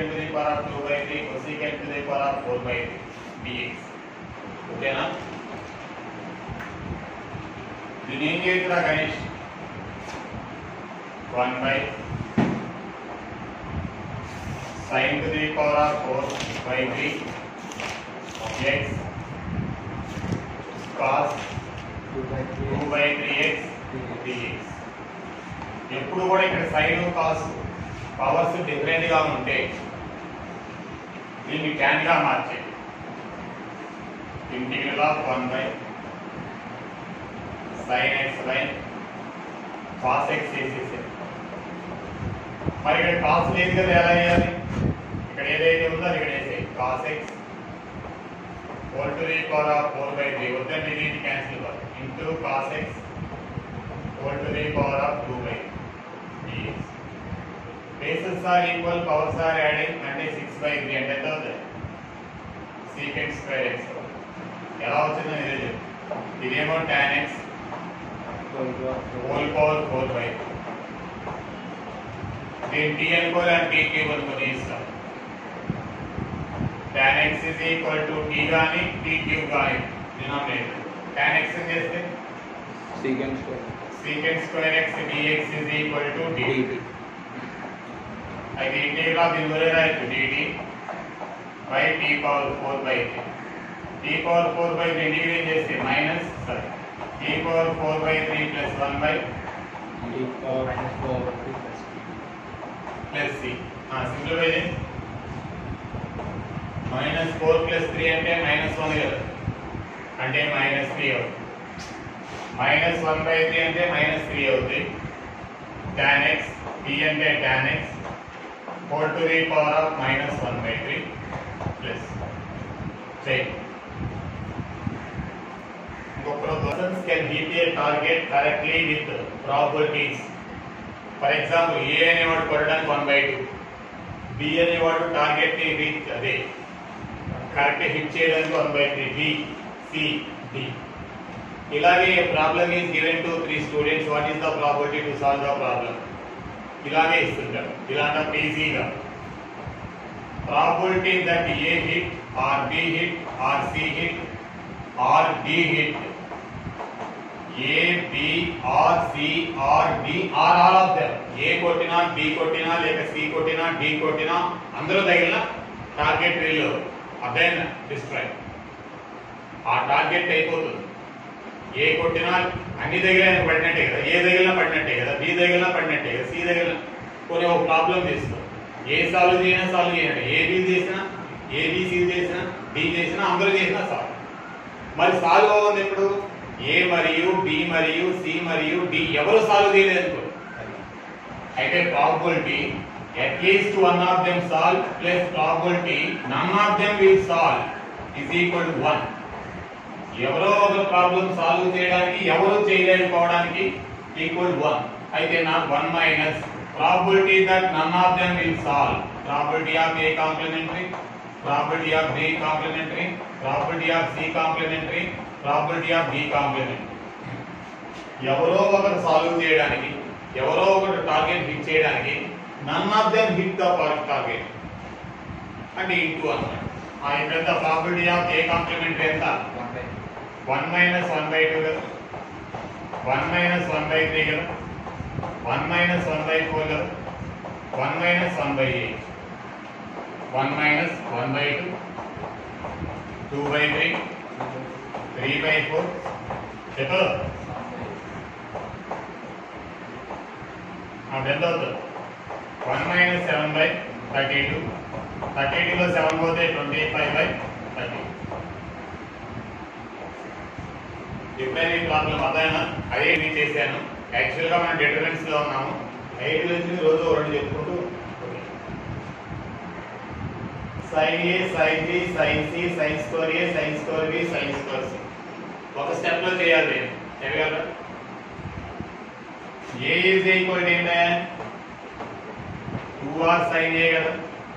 cosecant to the power of 2 by 3 cosecant to the power of 4 by 3 dx ఓకేనా దీన్ని ఏం చేస్తున్నా Ganesh one by sine to the power of four by three x cos two by three x dx ఎప్పుడు కూడా ఇక్కడ sine cos powers different గా ఉంటే దీన్ని ట్యాన్ గా మార్చే integral of one by sine x by cos x చేసేసారు మరి ఇక్కడ కాస్ లేదు కదా ఎలా చేయాలి ఇక్కడ ఏదైతే ఉందో అది ఇక్కడ వేసేయి cos x four to the power of four by three వద్దండి దీన్ని క్యాన్సిల్ కాదు into cos x four to the power of two by dx bases are equal powers are adding అంటే సిక్స్ బై త్రీ అంటే ఎంత అవుతుంది secant square X ఎలా వచ్చిందో ఇదే చెప్పు ఇదేమో tan x whole power four by దీని టీ అనుకోవాలి అని టీ క్యూబ్ అనుకోని ఇస్తాం tan x is equal to t గాని t క్యూబ్ గాని డినామినేటర్ tan x అని చేస్తే secant square secant square x dx is equal to dt dt అయితే ఇంటిగ్రల్ ఆఫ్ దీని వరే రాయొచ్చు dt by t power 4 by 3 t power 4 by 3 integrate చేస్తే minus sorry t power 4 by 3 plus 1 by d power minus 4 plus plus c simplify చేసి minus four plus three అంటే minus one కదా అంటే minus three అవుతుంది minus one by three అంటే minus three అవుతుంది tan x t అంటే tan x four to the power of minus one by three plus చేయండి ఇంకొక persons can hit a target correctly with properties for example A అనేవాడు కొట్టడానికి one by two B అనేవాడు target ని reach అదే correct hit చేయడానికి one by three B C D ఇలాగే problem is given to three students what is the property to solve the problem ఇలాగే ఇస్తుంటారు ఇలాంటి ఈజీగా probability that A hit or B hit or C hit or D hit A B or C or D or all of them A కొట్టినా B కొట్టినా లేక C కొట్టినా D కొట్టినా అందరూ తగిలిన టార్గెట్ రీల్ అదైన్ డిస్ట్రాయ్ ఆ టార్గెట్ అయిపోతుంది ఏ కొట్టినా అన్ని దగ్గర పడినట్టే కదా ఏ దగ్గర పడినట్టే కదా బి దగ్గర పడినట్టే కదా సి దగ్గర కొన్ని ఒక ప్రాబ్లం తీసుకో ఏ సాల్వ్ చేసినా సాల్వ్ చేయండి ఏ బి చేసినా ఏ బి సి చేసినా డి చేసినా అందరూ చేసినా సాల్వ్ మరి సాల్వ్ అవ్వండి ఇప్పుడు ఏ మరియు బి మరియు సి మరియు డి ఎవరు సాల్వ్ చేయలేదు అనుకో అయితే probability at least one of them solve plus probability none of them will solve is equal to one ఎవరో ఒక ప్రాబ్లం సాల్వ్ చేయడానికి ఎవరు చేయలేకపోవడానికి ఈక్వల్ వన్ అయితే నాకు one minus probability that none of them will solve probability of A complementary probability of B complementary probability of C complementary probability of D complementary ఎవరో ఒకరు solve చేయడానికి ఎవరో ఒకరు టార్గెట్ హిట్ చేయడానికి none of them hit the target అంటే into అన్నమాట ఆ ఎంత ప్రాబిలిటీ ఆఫ్ ఏ కాంప్లిమెంటరీ ఎంత 1 by one minus one by two కదా one minus one by three కదా one minus one by four కదా one minus one by eight one minus one by two two by three three by four చెప్పు అది ఎంత అవుతుంది one minus seven by thirty two thirty టూలో seven పోతే twenty five by thirty ఎప్పుడైనా ఈ problem అదైనా అదే నేను చేశాను యాక్చువల్గా మనం డిటరెన్స్ లో ఉన్నాము ఎయిట్ నుంచి రోజు ఓ రెండు చెప్పుకుంటూ sine A sine B sine C sine square A sine square B sine square C ఒక స్టెప్ లో చేయాలి నేను చేయగలరా ఏ ఈజ్ ఈక్వల్ టు ఏంటంటే టూ ఆర్ సైన్ ఏ కదా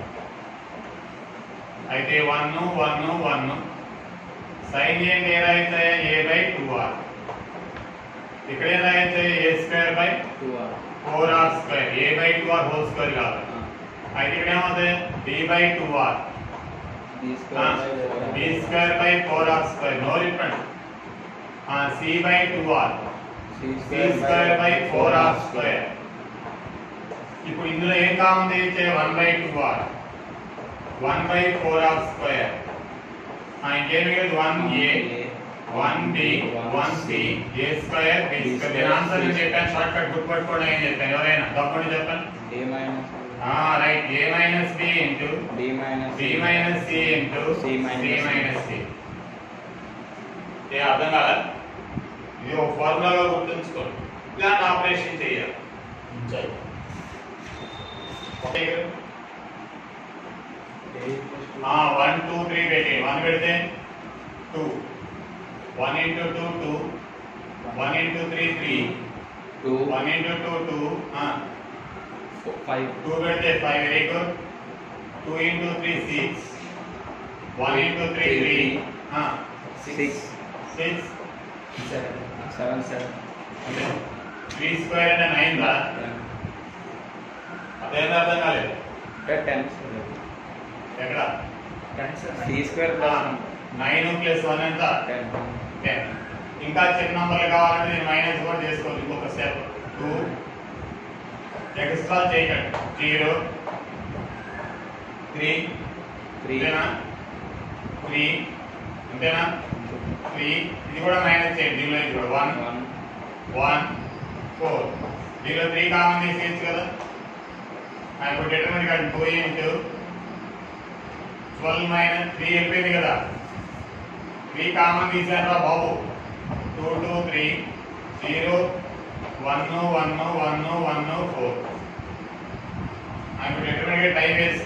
అయితే one one one sine A A రాయితే ఏ బై టూ ఆర్ ఇక్కడ ఏ రాయితే A square by 2 r four R square A by two R whole square కాదు అయితే ఇక్కడ ఏమవుతుంది B by two R B square by four B square by four R square no different C by two R C C square by four R square ఇప్పుడు ఇందులో ఏం common తీస్తే one by two R one by four R square ఇంకేం మిగిలింది one A one B one C A square B square దీని answer నేను చెప్పాను short cut గుర్తుపట్టుకోవడం ఏం చెప్పాను ఎవరైనా తప్పకుండా చెప్పండి A minus right A minus B into B minus B minus C into C minus C C. Minus C A అర్థం కాదా ఇది ఒక ఫార్ములాగా గుర్తుంచుకోండి ఇలాంటి ఆపరేషన్ చేయాలి చేయి. ఓకే కదా? A equals to ఆ వన్ టూ త్రీ పెట్టి వన్ పెడితే two one into two two one into three three two, one into two two four, five, two పెడితే five very good two into three six one into three three six, six seven, seven, seven, అంటే three square అంటే nine రా ten, అదేం అర్థం కాలేదు ten, ten, ఎక్కడ C square plus nine plus one ఎంత ten, ten ఇంకా చిన్న నంబర్లు కావాలంటే నేను మైనస్ కూడా చేసుకోవాలి ఇంకొక స్టెప్ టూ ఎక్స్ట్రా చేయకండి జీరో త్రీ three, అంతేనా త్రీ అంతేనా త్రీ ఇది కూడా మైనస్ చేయండి దీనిలో ఇది కూడా వన్ one, వన్ ఫోర్ దీనిలో త్రీ కామన్ తీసేయచ్చు కదా ఇప్పుడు డిటర్మినెంట్ కాదు two into twelve minus three అయిపోయింది కదా త్రీ కామన్ తీసారా బాబు two two three zero one one one one four ఇప్పుడు determinant time waste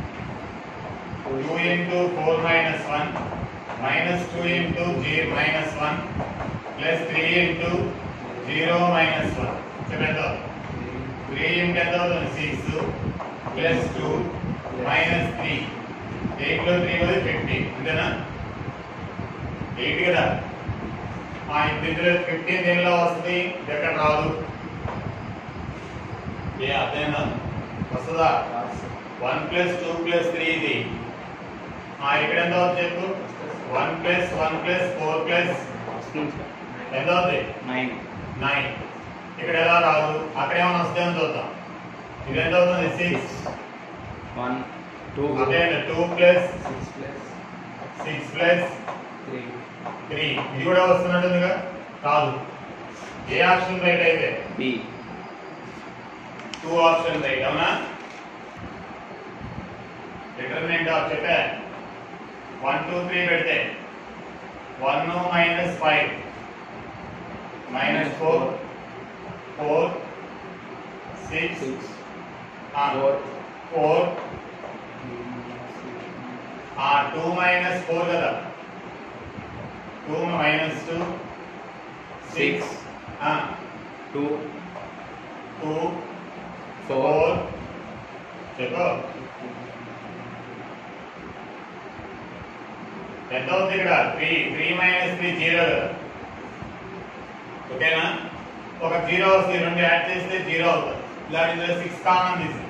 two into four minus one minus two into zero minus one plus three into zero minus one చెప్పేద్దాం three into ఎంత అవుతుంది six plus two minus three ఎయిట్లో three పోతే fifty అంతేనా eight కదా ఆ ఇందులో ఫిఫ్టీన్ దేనిలో వస్తుంది ఇది ఎక్కడ రాదు ఏ అర్థమైందా వస్తుందా one plus two plus three ఇది ఆ ఇక్కడ ఎంత అవుతుంది చెప్పు one plus one plus four plus ఎంత అవుతుంది nine, నైన్ ఇక్కడ ఎలా రాదు అక్కడ ఏమైనా వస్తుందని చూద్దాం ఇది ఎంత అవుతుంది సిక్స్ one, two, అదే two plus six plus six plus three, three ఇది కూడా వస్తున్నట్టుందిగా కాదు ఏ ఆప్షన్ రైట్ అయితే B, టూ ఆప్షన్ రైట్ అవునా డిటర్మినెంట్ ఆఫ్ చెప్పా వన్ టూ త్రీ పెడితే one minus five minus four four six six, four four ఆ టూ మైనస్ ఫోర్ కదా two minus two six two, two four, four చెప్పు ఎంత అవుతుంది ఇక్కడ three three minus three zero కదా ఓకేనా ఒక జీరో వస్తుంది రెండు యాడ్ చేస్తే జీరో అవుతుంది ఇలా ఇందులో సిక్స్ కామన్ తీసి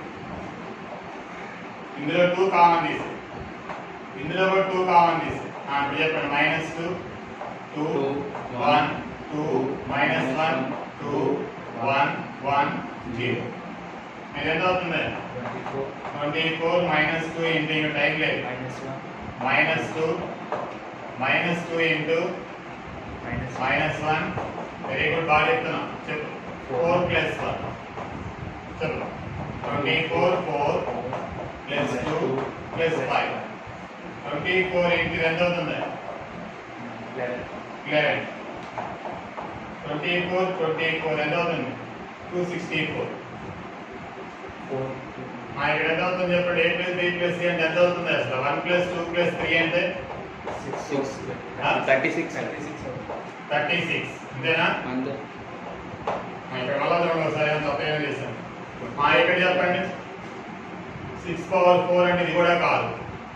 ఇందులో టూ కామన్ తీసి ఇందులో కూడా టూ కామన్ తీసి ఆ, ఇప్పుడు చెప్పండి minus two two Two, one one, two two, minus minus one one, two two, one one zero ఇది ఎంత అవుతుంది twenty-four, twenty four minus two into ఇంకా టైం లేదు minus one, minus two minus two into minus one, minus one very good బాగా చెప్తున్నాం చెప్పు four plus one చెప్పు twenty four four plus two plus five twenty four into ఎంత అవుతుంది eleven, eleven twenty four twenty four ఎంత అవుతుంది two sixty four four, two, ఇక్కడ ఎంత అవుతుంది చెప్పండి A plus B plus C అంటే ఎంత అవుతుంది అసలు one plus two plus three అంటే six, six, Huh? thirty-six, thirty-six, thirty six అంతేనా అంతే ఆ, ఇక్కడ మళ్ళా చూడండి ఒకసారి ఏం తప్ప ఏం చేశాను మా ఇక్కడ చెప్పండి సిక్స్ పవర్ ఫోర్ అంటే ఇది కూడా కాదు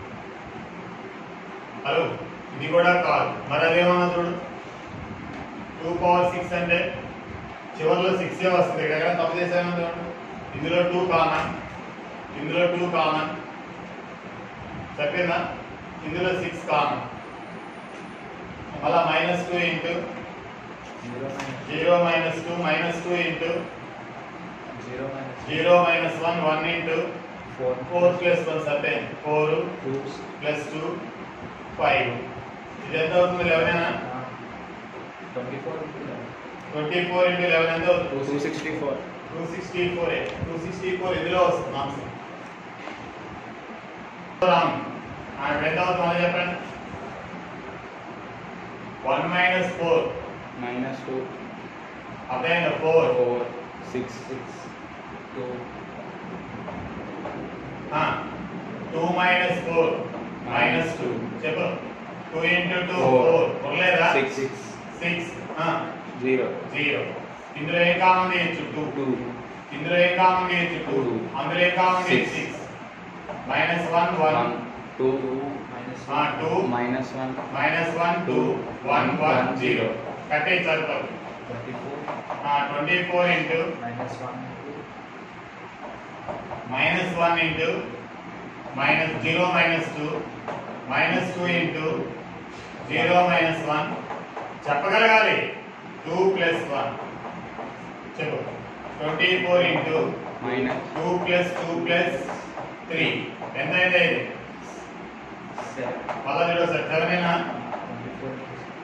హలో ఇది కూడా కాదు మరి అదేమన్నా చూడు టూ పవర్ సిక్స్ అంటే చివరిలో సిక్స్ వస్తుంది ఇక్కడ ఎక్కడ తప్పు చేసామని చూడండి ఇందులో టూ కామన్ ఇందులో టూ కామన్ సరిపోయిందా ఇందులో సిక్స్ కామన్ మళ్ళా minus two into zero minus zero minus two minus two into zero minus zero minus one one into four four plus one సర్టే four two plus two five ఇది ఎంత అవుతుంది eleven twenty four twenty four into eleven ఎంత అవుతుంది two sixty four two sixty four two sixty four ఇందులో వస్తుంది answer wrong ఇప్పుడు ఎంత అవుతుంది మళ్ళీ చెప్పండి one minus four minus two అర్థమైందా four four six six two two minus four minus two చెప్పు two into two Four. Four కొనలేదా six six six zero zero ఇందులో ఏం కామన్ చేయొచ్చు టూ టూ ఇందులో ఏం కామన్ చేయొచ్చు టూ Two. అందులో ఏం కామన్ చేయొచ్చు Six. Six minus one one one two two minus two minus one minus one two one one zero కట్టే చదువుతారు twenty four twenty four into minus one minus one into minus zero minus two minus two into zero minus one చెప్పగలగాలి two plus one చెప్పు twenty four into minus two plus two plus three ఎంత అయింది ఇది seven మళ్ళా చూడ sir సెవెనేనా twenty four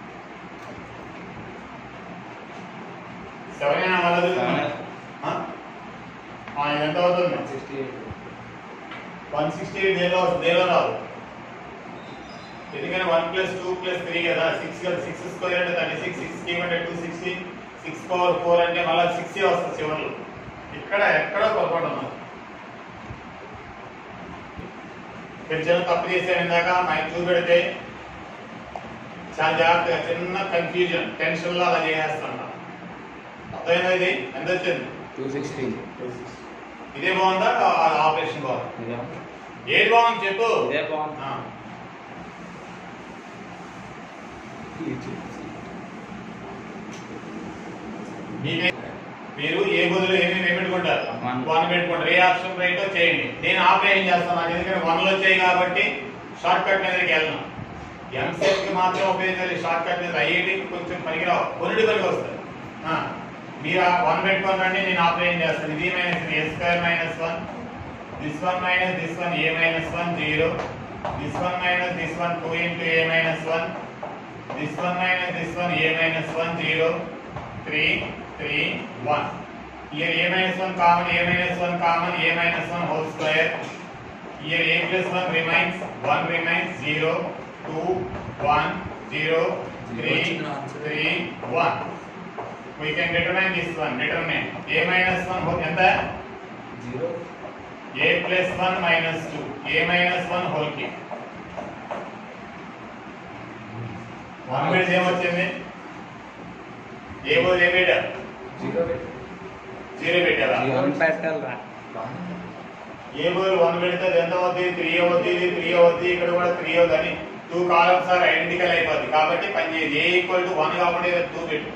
సెవెనేనా మళ్ళా చూడు సెవెన్ ఆ? ఆ, ఇది ఎంత అవుతుంది sixty eight one sixty eight దేలో దేలో రాదు ఎందుకంటే one plus two plus three కదా సిక్స్ కదా సిక్స్ స్క్వేర్ అంటే థర్టీ సిక్స్ సిక్స్ కి అంటే two sixty six power four అంటే మళ్ళీ సిక్స్ వస్తుంది చివరిలో ఇక్కడ ఎక్కడో పొరపాటు ఉన్నది మీరు చిన్న తప్పు చేసారు ఇందాక మైక్ చూపెడితే చాలా జాగ్రత్తగా చిన్న కన్ఫ్యూజన్ టెన్షన్ లో అలా చేసేస్తాను అర్థమైందా ఇది ఎంత వచ్చింది టూ సిక్స్టీన్ ఇదే బాగుందా ఆపరేషన్ బాగుందా ఇదే ఏది బాగుంది చెప్పు ఇదే బాగుంది ఆ, మీరే మీరు ఏ బదులు ఏమి పెట్టుకుంటారు One. వన్ పెట్టుకుంటారు ఏ ఆప్షన్ రైట్ చేయండి నేను ఆపరేషన్ చేస్తాను నాకు ఎందుకంటే వన్లు వచ్చాయి కాబట్టి షార్ట్ కట్ మీదకి వెళ్ళను ఎంసెట్ కి మాత్రం ఉపయోగించాలి షార్ట్ కట్ మీద ఐఐటి కొంచెం పనికిరావు కొనుడి పనికి వస్తాయి ఆ, మీరు వన్ పెట్టుకోనండి నేను ఆపరేషన్ చేస్తాను ఇది minus A square minus one this one minus this one A minus one zero this one minus this one two into A minus one this one minus this one A minus one zero three three one here a minus 1 common a minus 1 common a minus 1 whole square here a plus 1 remains 1 remains 0 2 1 0 3 3 1 we can determine this one determine a minus 1 whole ఎంత zero a plus 1 minus 2 a minus 1 whole cube 1 బిడ్స్ ఏమొచ్చింది ఏ బోల్ ఏ బిడ్డ zero పెట్టి zero పెట్టారా one పెట్టాలరా ఏ బదులు one పెడితే అది ఎంత అవుద్ది త్రీ అవుద్ది ఇది త్రీ అవుద్ది ఇక్కడ కూడా త్రీ అవుద్ది అని టూ కాలమ్స్ ఆర్ ఐడెంటికల్ అయిపోద్ది కాబట్టి పని చేయదు ఏ ఈక్వల్ టు వన్ కాబట్టి టూ పెట్టు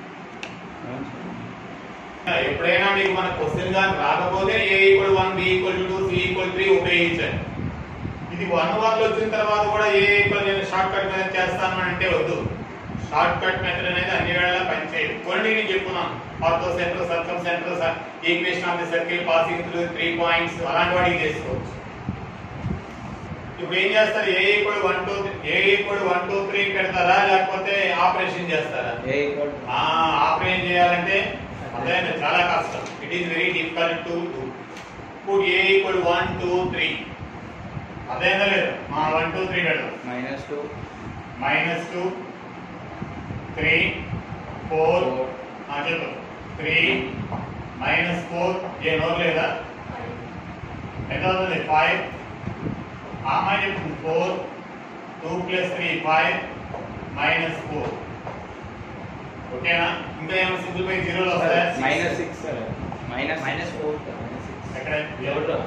ఎప్పుడైనా మీకు మన క్వశ్చన్ కానీ రాకపోతే A equal one B equal to two C equal three ఉపయోగించండి ఇది వన్ వన్ వచ్చిన తర్వాత కూడా ఏ ఈక్వల్ నేను షార్ట్ కట్ మెథడ్ చేస్తాను అని అంటే వద్దు షార్ట్ కట్ మెథడ్ అనేది అన్ని వేళలా పనిచేయదు కొన్ని నేను చెప్పున్నాను orthocentre circumcentre equation of the circle passing through three points అలాంటి వాటికి చేసుకోవచ్చు ఇప్పుడు ఏం చేస్తారు A equal one two A equal one two three పెడతారా లేకపోతే ఆపరేషన్ చేస్తారా ఏ ఈక్వల్ ఆ ఆపరేషన్ చేయాలంటే అదే చాలా కష్టం it is very difficult to do ఇప్పుడు A equal one two three అదేనా లేదు మా వన్ టూ త్రీ పెడదాం minus two minus two three four చెప్పు త్రీ మైనస్ ఫోర్ ఏ నోరు లేదా ఎంత అవుతుంది ఫైవ్ ఆ అమ్మాయి చెప్తుంది four two plus three five minus four ఓకేనా ఇంకా ఏమైనా సింప్లిఫై జీరోలు వస్తాయా minus six minus minus four minus six ఎక్కడ ఎవరిలో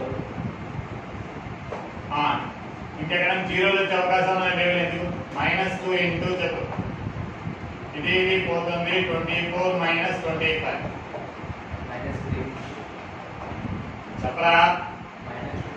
ఆ, ఇంకెక్కడ జీరోలు వచ్చే అవకాశం ఉన్న టేబుల్ ఎందుకు మైనస్ టూ ఇంటూ చెప్పు ఇది ఇది పోతుంది twenty four minus twenty five minus three చెప్పరా minus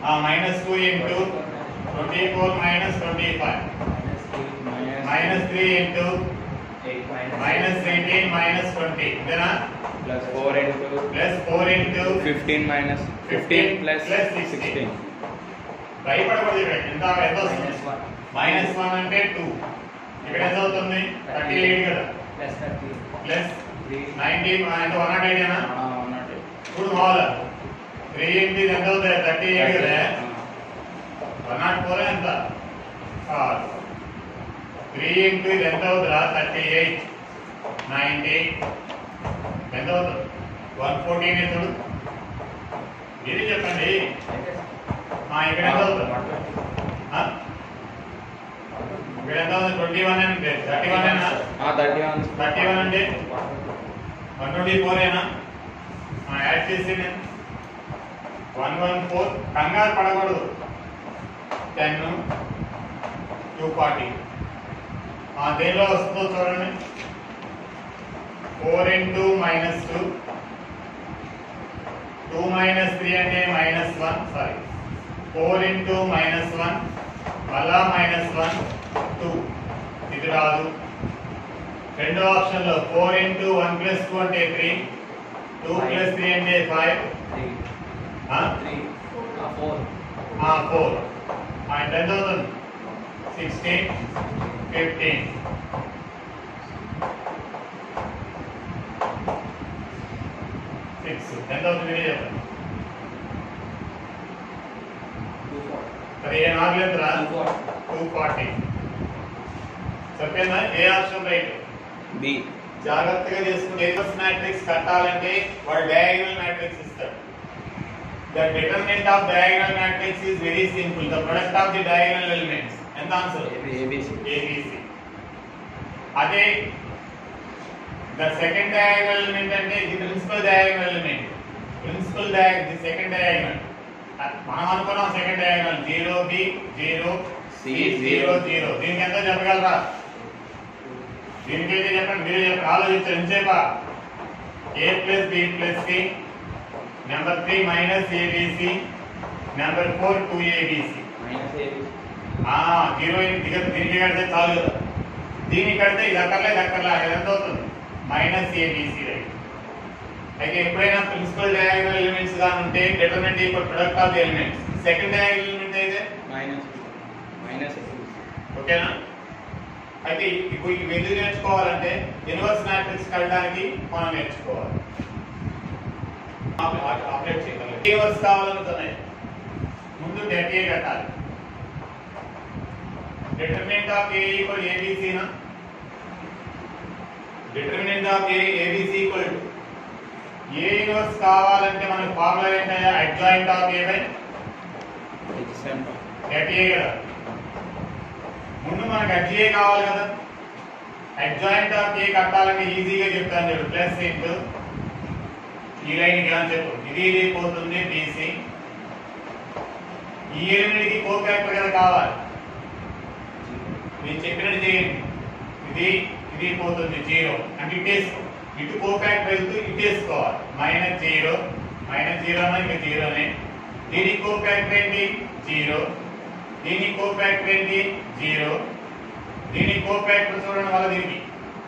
minus two into twenty four minus twenty five minus three into minus eighteen minus twenty ఇదేనా plus four into plus four into fifteen minus fifteen plus Plus 16. Sixteen భయపడకూడదు ఇక్కడ ఎంత ఎంత వస్తుంది minus one అంటే two ఇక్కడ ఎంత అవుతుంది థర్టీ ఎయిట్ కదా ప్లస్ నైన్టీన్ అంటే వన్ నాట్ ఎయిట్ ఏనా ఉన్నట్టు ఇప్పుడు మామూలు త్రీ ఇంటూ ఇది ఎంత అవుతుంది థర్టీ ఎయిట్ కదా వన్ నాట్ ఫోర్ ఎంత త్రీ ఇంటూ ఇది ఎంత అవుతుందా థర్టీ ఎయిట్ నైన్టీ ఎంత అవుతుంది వన్ ఫోర్టీన్ ఎప్పుడు మీరే చెప్పండి ఆ, ఇక్కడ ఎంత అవుతుంది ఆ? ఇక్కడ ఎంత అవుతుంది ట్వంటీ వన్ అంటే థర్టీ వన్ ఏనా థర్టీ వన్ థర్టీ వన్ అంటే వన్ ట్వంటీ ఫోర్ ఏనా ఆ, యాడ్ చేసి వన్ వన్ ఫోర్ కంగారు పడకూడదు టెన్ టూ ఫార్టీ దేనిలో వస్తుందో చూడండి four into minus two two minus three అంటే minus one sorry four into minus one మళ్ళా మైనస్ వన్ టూ ఇది రాదు రెండో ఆప్షన్ లో four into one plus two అంటే త్రీ టూ ప్లస్ త్రీ అంటే ఫైవ్ ఫోర్ అండ్ ఎంత అవుతుంది సిక్స్టీన్ ఫిఫ్టీన్ సిక్స్ ఎంత అవుతుంది మీరే చెప్పండి పదిహేను ఆరు లేదురా టూ ఫార్టీ చెప్పేనా ఏ ఆప్షన్ రైట్ బి జాగ్రత్తగా చేసుకుని రివర్స్ మ్యాట్రిక్స్ కట్టాలంటే వాడు డయాగనల్ మ్యాట్రిక్స్ ఇస్తాడు the determinant of diagonal matrix is very simple the product of the diagonal elements ఎంత ఆన్సర్ ఏబిసి ఏబిసి అదే ద సెకండ్ డయాగనల్ ఎలిమెంట్ అంటే the principal diagonal element principal diag the second diagonal మనం అనుకున్నాం second diagonal zero B zero C C, zero zero. Zero దీనికి ఎంత చెప్పగలరా దీనికైతే చెప్పండి మీరే చెప్పండి ఆలోచించారు ఎంతసేపా A plus B plus C number three minus ABC number four two ABC minus ABC zero దిగ దీనికి కడితే చాలు కదా దీనికి కడితే ఇది అక్కర్లేదు అక్కర్లే అది ఎంత అవుతుంది మైనస్ ఏబిసి రైట్ అయితే ఎప్పుడైనా ప్రిన్సిపల్ డయాగనల్ ఎలిమెంట్స్ గా ఉంటే determinant equal product of the elements second diagonal element అయితే మైనస్ మైనస్ ఓకేనా అయితే ఇప్పుడు ఇవి ఎందుకు నేర్చుకోవాలంటే ఇన్వర్స్ మ్యాట్రిక్స్ కట్టడానికి మనం నేర్చుకోవాలి ఆప- ఆప- ఆపరేట్ చేయగలం ఇన్వర్స్ కావాలనుకున్నాయి ముందు డెట్ ఏ కట్టాలి determinant of A equal ABC నా determinant of A ABC equal A inverse కావాలంటే మనకి ఫార్ములా ఏంటంటే అడ్జాయింట్ ఆఫ్ ఏ బై ఎక్సెంట్ డెట్ ఏ కదా ముందు మనకు అడ్జే కావాలి కదా అడ్జాయింట్ ఆఫ్ ఏ కట్టాలంటే ఈజీగా చెప్తాను చెప్పు ప్లస్ ఇంటూ ఈ లైన్ కి అని చెప్పు ఇది ఇది పోతుంది బీసీ ఈ ఎలిమెంట్ కి కో ఫ్యాక్టర్ కదా కావాలి నేను చెప్పినట్టు చేయండి ఇది ఇది పోతుంది జీరో అంటే ఇటేసుకో ఇటు కో ఫ్యాక్టర్ వెళ్తూ ఇటేసుకోవాలి మైనస్ జీరో మైనస్ జీరో అన్నా ఇంకా జీరోనే దీని కో ఫ్యాక్టర్ ఏంటి జీరో దీని కో ఫ్యాక్టర్ ఏంటి జీరో దీని కో ఫ్యాక్టర్ చూడడం వల్ల దీనికి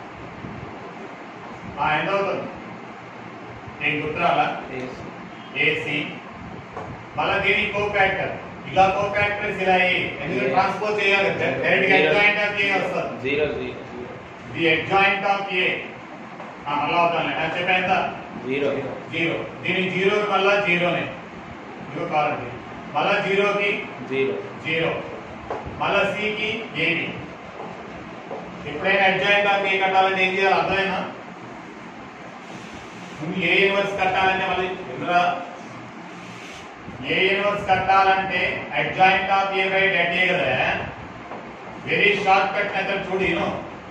ఆ, ఎంత అవుతుంది నేను గుర్తురాలా ఏసీ మళ్ళా దీని కో ఫ్యాక్టర్ ఇలా కో ఫ్యాక్టర్స్ ఇలా అయ్యి ఎందుకంటే Yeah. ట్రాన్స్పోజ్ చేయాలి డైరెక్ట్ గా Zero. అడ్జాయింట్ ఆఫ్ ఏ వస్తుంది zero zero the adjoint of A మళ్ళా అవుతాను నేను చెప్పేంత జీరో జీరో దీని జీరో మళ్ళా జీరోనే ఇదిగో కావాలండి మళ్ళా జీరోకి జీరో జీరో మళ్ళా సికి ఏబి ఎప్పుడైనా అడ్జాయింట్ ఆఫ్ ఏ కట్టాలంటే ఏం చేయాలి అర్థమైనా ముందు ఏ యూనివర్స్ కట్టాలంటే మళ్ళీ ఎందురా ఏ యూనివర్స్ కట్టాలంటే adjoint of A by det A కదా వెరీ షార్ట్ కట్ మెథడ్ చూడు నేను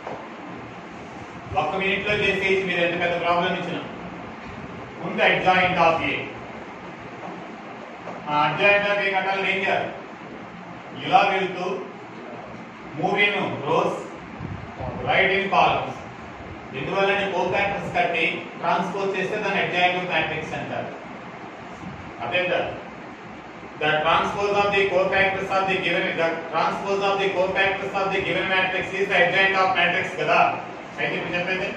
ఒక్క మినిట్ లో చేసేసి మీరు ఎంత పెద్ద ప్రాబ్లం ఇచ్చిన ముందు అడ్జాయింట్ ఆఫ్ ఏ ఆ అడ్జాయింట్ ఆఫ్ ఏ కట్టాలని ఏం చేయాలి ఇలా వెళ్తూ move in rows right in columns ఎందువల్ల కో ఫ్యాక్టర్స్ కట్టి ట్రాన్స్పోజ్ చేస్తే దాన్ని అడ్జాయింట్ మ్యాట్రిక్స్ అంటారు అదే the transpose of the cofactors of the given the transpose of the cofactors of the given matrix is the adjoint of matrix కదా అయితే ఇప్పుడు చెప్పేది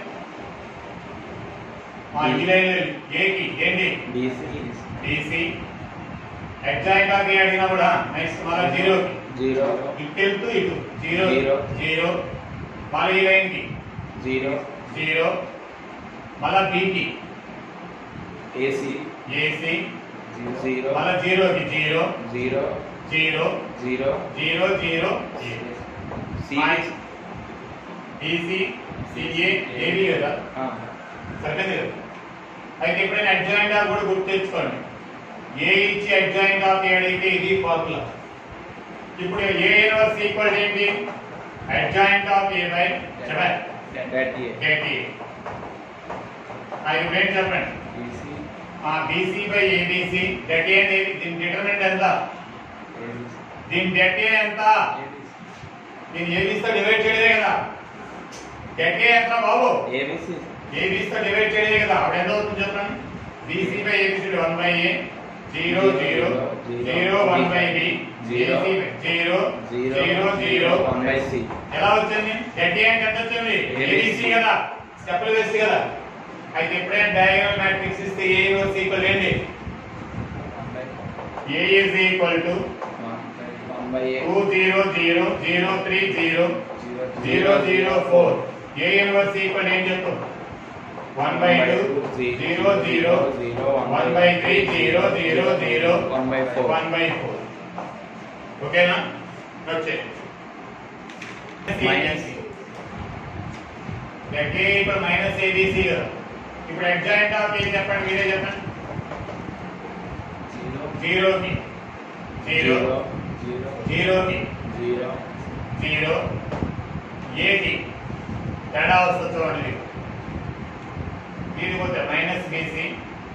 ఆ ఈ లైన్ ఏ కి ఏంటి BC BC adjoint of A అడిగినా కూడా నెక్స్ట్ మళ్ళీ జీరో జీరో ఇటు వెళ్తూ ఇటు జీరో Zero. జీరో మళ్ళీ ఈ లైన్ కి జీరో జీరో మళ్ళీ బీకి ఏసీ ఏసీ జీరో మళ్ళీ జీరోకి zero zero zero zero zero zero zero C BC CA AB కదా సరిపోయింది కదా అయితే ఎప్పుడైనా అడ్జాయింట్ ఆఫ్ కూడా గుర్తు తెచ్చుకోండి ఏ ఇచ్చి అడ్జాయింట్ ఆఫ్ ఏ అడిగితే ఇది ఫార్ములా ఇప్పుడు ఏ ఇన్వర్స్ ఈక్వల్ ఏంటి అడ్జాయింట్ ఆఫ్ ఏ బై చెప్పండి థర్టీ కేటీ అది ఏం చెప్పండి బీసీ ఆ బీసీ బై ఏబీసీ డెటీ అనేది దీని డిటర్మినెంట్ ఎంత దీని డెటీ ఎంత దీని ఏబీసీతో డివైడ్ చేయడమే కదా డెటీ ఎంత బాబు ఏబీసీ ఏబీసీతో డివైడ్ చేయడమే కదా అప్పుడు ఎంత అవుతుంది చెప్పండి BC by ABC one by A zero zero zero one by B zero zero zero zero zero one by C ఎలా వచ్చింది డెటీ అంటే ఎంత వచ్చింది ABC. ఏబీసీ కదా స్టెప్లు వేసి కదా అయితే ఎప్పుడైనా డయాగోనల్ మ్యాట్రిక్స్ ఇస్తే ఏ ఇన్వర్స్ ఈక్వల్ ఏంటి A is equal to one by A two zero zero zero three zero zero zero four A inverse equal ఏం చెప్పు one by two zero zero one by three zero zero zero one by four one by four ఓకేనా వచ్చే Minus. లెక్కే ఇప్పుడు minus ABC కదా ఇప్పుడు ఎగ్జాయింట్ of ఏం చెప్పండి మీరే చెప్పండి జీరోకి జీరో జీరో జీరోకి జీరో జీరో ఏకి తేడా వస్తుంది చూడండి దీనికి పోతే minus BC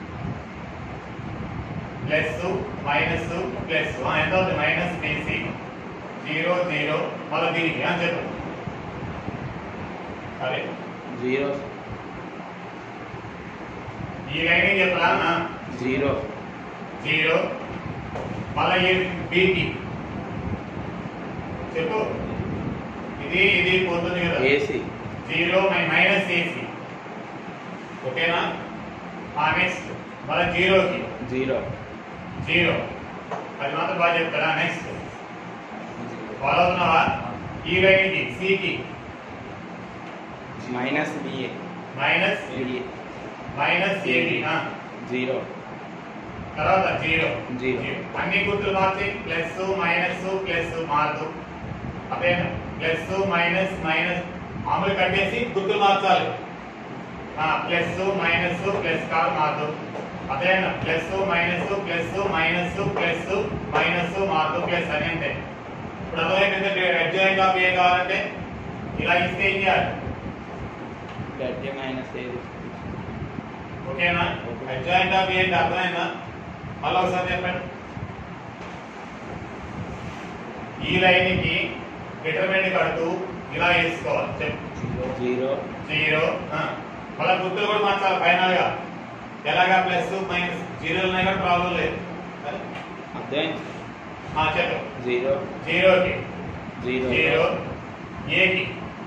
plus minus plus ఎంత అవుతుంది మైనస్ బీసీ జీరో జీరో మళ్ళీ దీనికి అని చెప్పు అరే జీరో ఈ లైన్ చెప్పాలా జీరో జీరో మళ్ళీ ఏ బీకి చెప్పు ఇది ఇది పోతుంది కదా ఏసీ జీరో మై మైనస్ ఏసీ ఓకేనా ఆ నెక్స్ట్ మళ్ళీ జీరోకి జీరో జీరో అది మాత్రం బాగా చెప్తారా నెక్స్ట్ ఫాలో అవుతున్నావా ఈ లైన్కి సికి minus BA minus BA minus AB zero తర్వాత జీరో జీరో. అన్ని గుర్తులు మార్చి ప్లస్ మైనస్ ప్లస్ మార్చు అదే ప్లస్ మైనస్ మైనస్ మామూలు కట్టేసి గుర్తులు మార్చాలి ప్లస్ మైనస్ ప్లస్ కాదు మార్చు అదే plus minus plus minus plus minus మార్చు ప్లస్ అని అంటే ఇప్పుడు అర్థమైందంటే అడ్జాయింట్ ఆఫ్ ఏ కావాలంటే ఇలా ఇస్తే ఏం చేయాలి థర్టీ మైనస్ ఏది ఓకేనా అడ్జాయింట్ ఆఫ్ ఏ అంటే అర్థమైందా మళ్ళీ ఒకసారి చెప్పండి ఈ లైన్ కి డిటర్మినెంట్ కడుతూ ఇలా వేసుకోవాలి చెప్పు జీరో జీరో మళ్ళీ గుర్తులు కూడా మార్చాలి ఫైనల్ గా ఎలాగా ప్లస్ మైనస్ జీరోలు ఉన్నాయి కూడా ప్రాబ్లం లేదు సరే? అర్థమైంది ఆ, చెప్పు జీరో జీరోకి జీరో జీరో ఏకి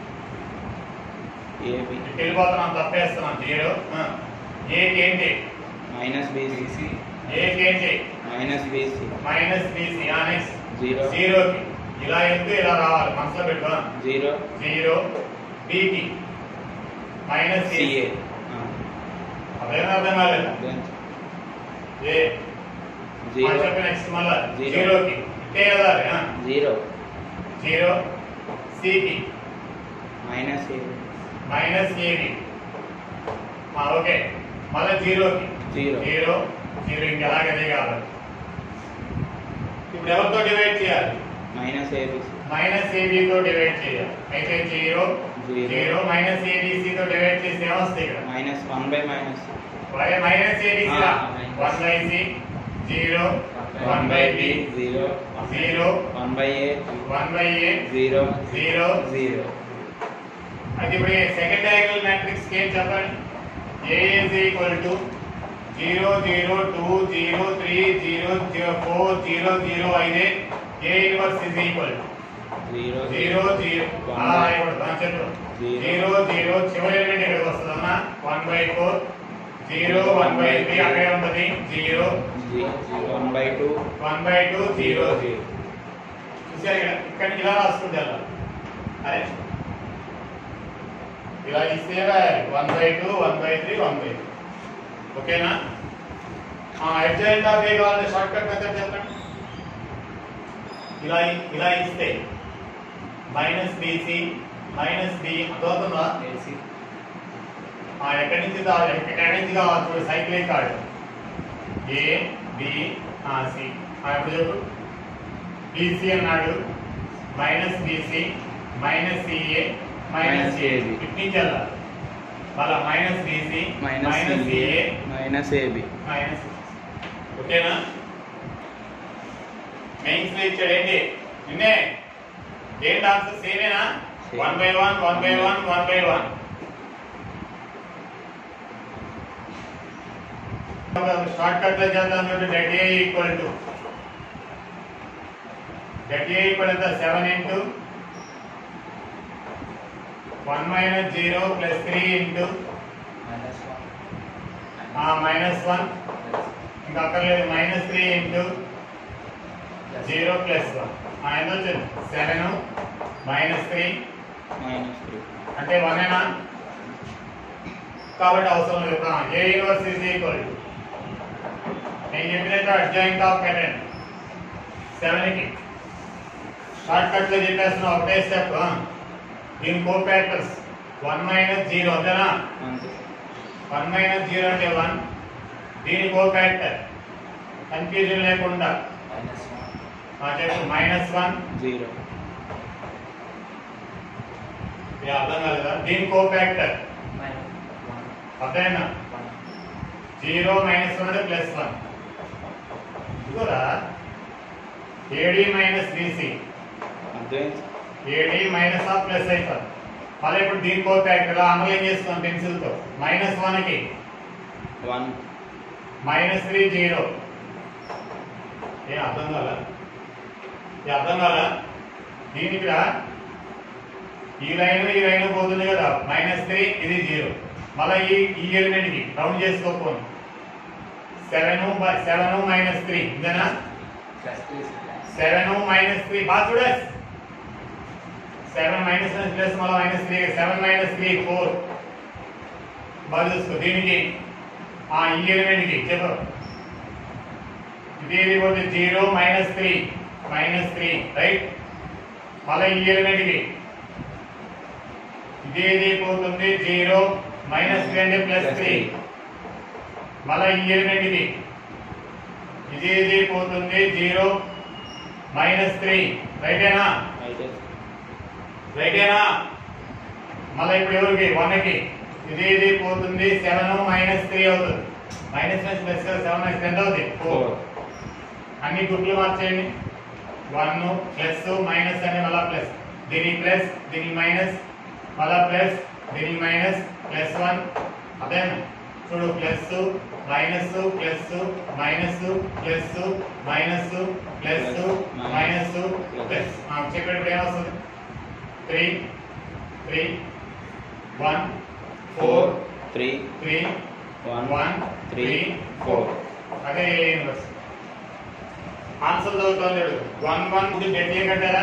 ఏబి ఇటు వెళ్ళిపోతున్నాం తప్పేస్తున్నాం జీరో ఆ. ఏకి ఏంటి మైనస్ బీసీ ఏకి ఏంటి మైనస్ బీసీ మైనస్ బీసీ ఆ నెక్స్ట్ జీరో జీరోకి ఇలా వెళ్తూ ఇలా రావాలి మనసులో పెట్టుకో జీరో జీరో బికి మైనస్ సిఏ అదేం అర్థం కాలేదు ఏ జీరో చెప్పి నెక్స్ట్ మళ్ళా జీరో. జీరోకి ఇట్టే వెళ్ళాలి ఆ. జీరో జీరో సికి minus AB minus AB okay మళ్ళా జీరోకి జీరో జీరో జీరో ఇంకెలాగదే కావాలి ఇప్పుడు ఎవరితో డివైడ్ చేయాలి మైనస్ ఏబిసి మైనస్ ఏబితో డివైడ్ చేయాలి అయితే జీరో జీరో. జీరో మైనస్ ఏబిసితో డివైడ్ చేస్తే ఏమొస్తాయి ఇక్కడ minus one by minus Y minus ABC ఆ, one by C zero one by B zero zero one by A one by A zero zero zero అయితే ఇప్పుడు second diagonal matrix ఏం చెప్పండి A is equal to zero zero two zero three zero zero four zero zero అయితే A inverse is equal zero zero zero అలా రాయకూడదు అని చెప్పు zero zero చివరి ఎలిమెంట్ ఎక్కడికి వస్తుందమ్మా one by four zero one by three అక్కడే ఉంటుంది zero one by two one by two zero zero చూసారు ఇక్కడ ఇక్కడ ఇలా రాసుకుంటే అలా అరే ఇలా ఇస్తే రాయాలి one by two one by three one by three ఓకేనా అడ్జాయింట్ ఆఫ్ ఏ కావాలంటే షార్ట్ కట్ మెథడ్ చెప్పండి ఇలా ఇలా ఇస్తే మైనస్ బీసీ మైనస్ బి అర్థమవుతుందా ఏసీ ఆ ఎక్కడి నుంచి దా ఎక్కడి నుంచి కావాలి చూడు సైక్లిక్ కార్డ్ ఏ బి ఆ సి ఆ ఎప్పుడు చెప్పు బీసీ అన్నాడు minus BC minus CA minus Minus AB AB. ఇట్టించాల మళ్ళా minus BC minus minus CA CA minus AB minus ఓకేనా మెయిన్స్ లో ఇచ్చాడు ఏంటి నిన్నే ఏంటి ఆన్సర్ సేమేనా Same. One by one one by one one by one short cut లో చేద్దాం చూడండి det A equal to det A equal ఎంత seven into one minus zero plus three into minus one minus one ఇంకా అక్కర్లేదు minus three into zero plus one ఎంత వచ్చింది seven minus three minus three అంటే one ఏనా కాబట్టి అవసరం లేదు ఆ, A inverse is equal to నేను చెప్పినట్టు అడ్జాయింట్ ఆఫ్ కరెంట్ సెవెన్ కి షార్ట్ కట్ లో చెప్పేస్తున్నా ఒకటే స్టెప్ దీని cofactors one minus zero అంతేనా అంతే వన్ మైనస్ జీరో అంటే వన్ దీని కో ఫ్యాక్టర్ కన్ఫ్యూజన్ లేకుండా మైనస్ వన్ ఆ చెప్పు మైనస్ వన్ జీరో ఇది అర్థం కాలేదా దీని కో ఫ్యాక్టర్ మైనస్ వన్ అర్థమైందా వన్ జీరో మైనస్ వన్ అంటే ప్లస్ వన్ ఇదిగోరా ఏడి మైనస్ బీసీ అర్థమైంది ఏడి మైనస్ ఆఫ్ ప్లస్ అవుతుంది మళ్ళీ ఇప్పుడు దీని కో ఫ్యాక్టర్ అమలు ఏం చేస్తాం పెన్సిల్ తో మైనస్ వన్ కి వన్ మైనస్ త్రీ జీరో ఏం అర్థం కాలా ఏ అర్థం కాలా దీనికి రా ఈ లైన్ ఈ లైన్ పోతుంది కదా మైనస్ త్రీ ఇది జీరో మళ్ళీ ఈ ఈ ఎలిమెంట్ కి రౌండ్ చేసుకోకపోను సెవెన్ సెవెన్ మైనస్ త్రీ ఇంతేనా plus three seven minus three బాగా చూడస్ సెవెన్ మైనస్ ప్లస్ మళ్ళీ minus three seven minus three four బాగా చూసుకో దీనికి ఆ ఈ ఎలిమెంట్ కి చెప్పు ఇది ఇది పోతే zero minus three minus three right మళ్ళీ ఈ ఎలిమెంట్ కి ఇది ఇది పోతుంది జీరో మైనస్ త్రీ అంటే ప్లస్ త్రీ మళ్ళీ ఈ ఎలిమెంట్ కి ఇది ఇది పోతుంది జీరో మైనస్ త్రీ రైటేనా అయితే రైటేనా మళ్ళీ ఇప్పుడు ఎవరికి వన్ కి ఇది ఇది పోతుంది సెవెన్ మైనస్ త్రీ అవుతుంది minus plus plus seven minus ఎంత అవుతుంది ఫోర్ ఫోర్ అన్ని గుడ్లు మార్చేయండి వన్ ప్లస్ మైనస్ అని మళ్ళా ప్లస్ దీనికి ప్లస్ దీనికి మైనస్ మళ్ళా ప్లస్ దీనికి మైనస్ ప్లస్ వన్ అదే చూడు plus minus plus minus plus minus plus minus plus చెప్పేటప్పుడు ఏమొస్తుంది three three one four three three one one three three four అదే యూనివర్స్ ఆన్సర్ చదువుతుంది వన్ వన్ ఇది డెట్ ఏ కట్టారా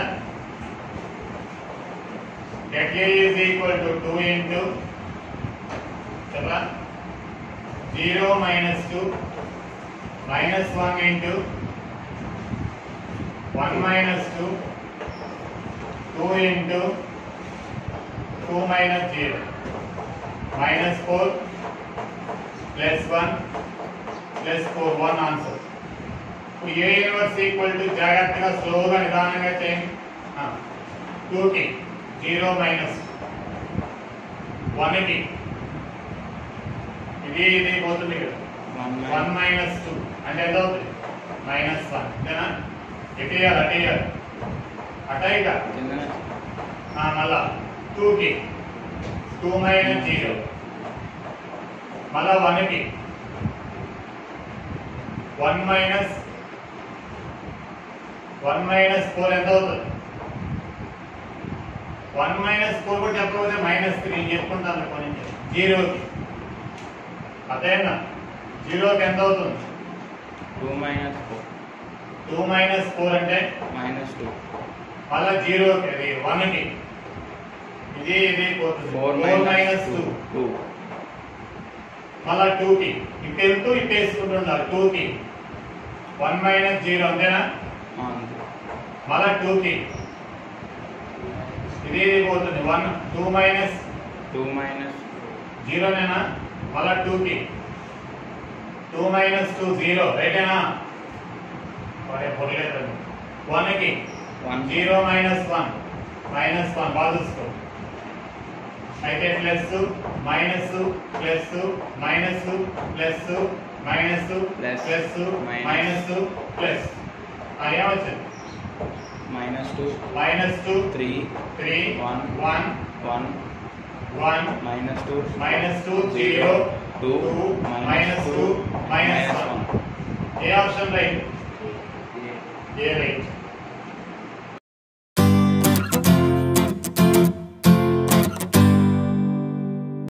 det A is equal to two into చెప్పరా zero minus two minus one into one minus two two into two minus zero minus four plus one plus four one answer ఇప్పుడు A universe equal to జాగ్రత్తగా స్లోగా నిదానంగా చేయండి టూకి zero minus వన్కి ఇది ఇది పోతుంది కదా వన్ వన్ మైనస్ టూ అంటే ఎంత అవుతుంది మైనస్ వన్ అంతేనా ఎటు ఇయ్యాలి అటు ఇయ్యాలి అటైగా కిందన మళ్ళా టూకి టూ మైనస్ జీరో మళ్ళా వన్కి one minus one minus four ఎంత అవుతుంది వన్ మైనస్ ఫోర్ కూడా చెప్పకపోతే మైనస్ త్రీ నేను చెప్పుకుంటాను కొన్ని జీరోకి అదేనా జీరోకి ఎంత అవుతుంది two minus four two minus four అంటే మైనస్ టూ మళ్ళా జీరోకి అది వన్కి ఇది ఇది పోతుంది four four minus minus two two two మళ్ళా టూకి ఇటు వెళ్తూ ఇటు వేసుకుంటున్నారు టూకి వన్ మైనస్ జీరో అంతేనా అంతే మళ్ళా టూకి ఇది ఇది పోతుంది one two minus two minus జీరోనేనా మళ్ళా టూకి టూ మైనస్ టూ జీరో రైటేనా మరే పొరలేదండి వన్కి one zero minus one minus one బాగా చూసుకో అయితే plus minus plus minus plus minus Plus, plus minus. Minus plus ఏమొచ్చింది minus two minus two three three One. One one one minus two minus two zero two two minus minus two two minus minus one one A option right A A right